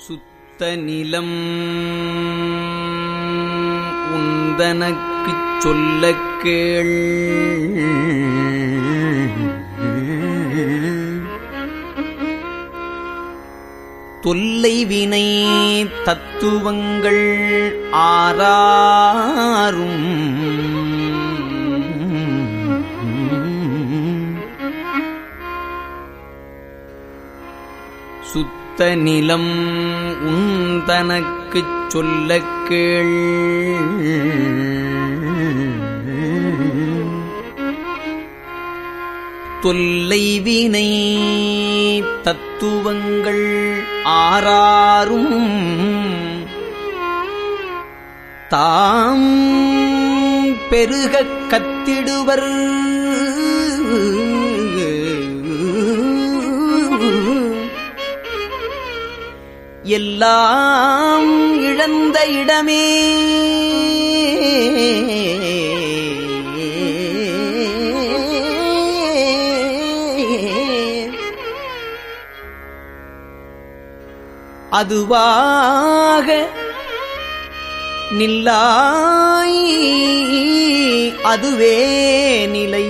சுத்த நிலம் உந்தனக்குச் சொல்லக் கேள் தொல்லை வினை தத்துவங்கள் ஆறாரும் சுத்த நிலம் உந்தனக்குச் சொல்லக் கேள் தொல்லை வினை தத்துவங்கள் ஆறாரும் தாம் பெருகக் கத்திடுவர் எல்லாம் இழந்த இடமே அதுவாக நில்லாய் அதுவே நிலை